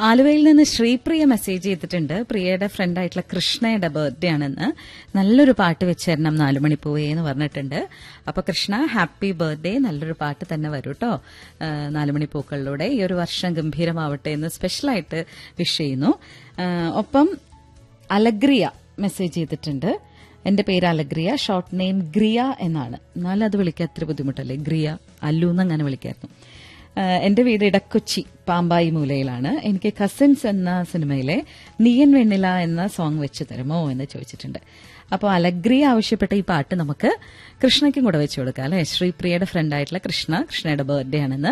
ആലുവയിൽ നിന്ന് ശ്രീപ്രിയ മെസ്സേജ് ചെയ്തിട്ടുണ്ട് പ്രിയയുടെ ഫ്രണ്ടായിട്ടുള്ള കൃഷ്ണയുടെ ബർത്ത്ഡേ ആണെന്ന് നല്ലൊരു പാട്ട് വെച്ച് തരണം നാലുമണിപ്പൂവേ എന്ന് പറഞ്ഞിട്ടുണ്ട് അപ്പൊ കൃഷ്ണ ഹാപ്പി ബർത്ത്ഡേ നല്ലൊരു പാട്ട് തന്നെ വരൂ കേട്ടോ നാലുമണിപ്പൂക്കളിലൂടെ ഈ ഒരു വർഷം ഗംഭീരമാവട്ടെ എന്ന് സ്പെഷ്യലായിട്ട് വിഷ് ചെയ്യുന്നു ആ, ഒപ്പം അലഗ്രിയ മെസ്സേജ് ചെയ്തിട്ടുണ്ട് എന്റെ പേര് അലഗ്രിയ ഷോർട്ട് നെയിം ഗ്രിയ എന്നാണ് എന്നാലും അത് വിളിക്കാൻ അത്ര ബുദ്ധിമുട്ടല്ലേ ഗ്രിയ അല്ലു എന്നങ്ങനെ വിളിക്കായിരുന്നു ആഹ് എന്റെ വീട് ഇടക്കൊച്ചി പാമ്പായി മൂലയിലാണ് എനിക്ക് കസിൻസ് എന്ന സിനിമയിലെ നീയൻ വെണ്ണില എന്ന സോങ് വെച്ച് തരുമോ എന്ന് ചോദിച്ചിട്ടുണ്ട് അപ്പോൾ അലഗ്രിയ ആവശ്യപ്പെട്ട ഈ പാട്ട് നമുക്ക് കൃഷ്ണയ്ക്കും കൂടെ വെച്ചു കൊടുക്കാം അല്ലെ ശ്രീപ്രിയയുടെ ഫ്രണ്ടായിട്ടുള്ള കൃഷ്ണ കൃഷ്ണയുടെ ബർത്ത്ഡേ ആണെന്ന്